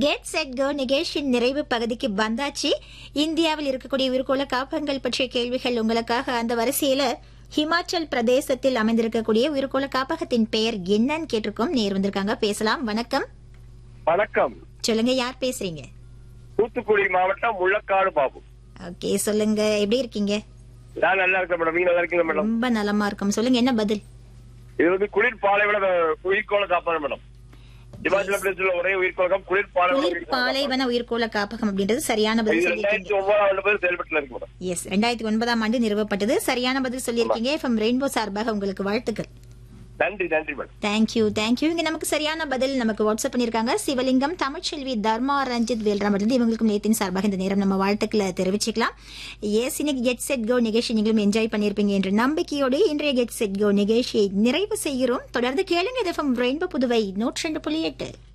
Get set கோ நிகழ்ச்சியின் நிறைவு பகுதிக்கு வந்தாச்சு இந்தியாவில் இருக்கக்கூடிய உயிர்கோள காப்பகங்கள் பற்றிய கேள்விகள் உங்களுக்காக அந்த வரிசையில ஹிமாச்சல் பிரதேசத்தில் அமைந்திருக்கக்கூடிய உயிர்கோள காப்பகத்தின் பெயர் என்னன்னு கேட்டிருக்கோம் நேர் வந்திருக்காங்க பேசலாம் வணக்கம் வணக்கம் சொல்லுங்க யார் பேசுறீங்க தூத்துக்குடி மாவட்டம் முள்ளக்காடு பாபு ஓகே சொல்லுங்க எப்படி இருக்கீங்க நான் நல்லா இருக்கேன் மேடம் நீங்க நல்லா இருக்கீங்க மேடம் ரொம்ப நலமா இருக்கும் சொல்லுங்க என்ன பதில் இது வந்து குளிர் பாலைவன உயிர்கோள காப்பாடு மேடம் இமாச்சல பிரதேசத்துல ஒரே உயிர்கோள காப்பு குளிர் பாலைவன குளிர் உயிர்கோள காப்பகம். பாலைவன உயிர்கோள காப்பகம் அப்படின்றது சரியான பதில் இது சொல்லியிருக்கீங்க ரெண்டாயிரத்தி ஒன்பதாம் ஆண்டு பேர் செயல்பட்டுல இருக்கு மேடம் எஸ் ரெண்டாயிரத்தி ஒன்பதாம் ஆண்டு நிறுவப்பட்டது சரியான பதில் சொல்லியிருக்கீங்க எஃப்எம் ரெயின்போ சார்பாக உங்களுக்கு வாழ்த்துக்கள் நன்றி நன்றி மேடம் தேங்க்யூ தேங்க்யூ இங்க நமக்கு சரியான பதில் நமக்கு வாட்ஸ்அப் பண்ணிருக்காங்க சிவலிங்கம் தமிழ்ச்செல்வி தர்மா ரஞ்சித் வேல்ராமன் இவங்களுக்கும் நேத்தின் சார்பாக இந்த நேரம் நம்ம வாழ்த்துக்களை தெரிவிச்சுக்கலாம் எஸ் இன்னைக்கு கெட் செட் கோ நிகழ்ச்சி நீங்களும் என்ஜாய் பண்ணியிருப்பீங்க என்ற நம்பிக்கையோடு இன்றைய கெட் செட் கோ நிகழ்ச்சியை நிறைவு செய்கிறோம் தொடர்ந்து கேளுங்க எஃப்எம் ரெயின்போ புதுவை நூற்றி ரெண்டு புள்ளி எட்டு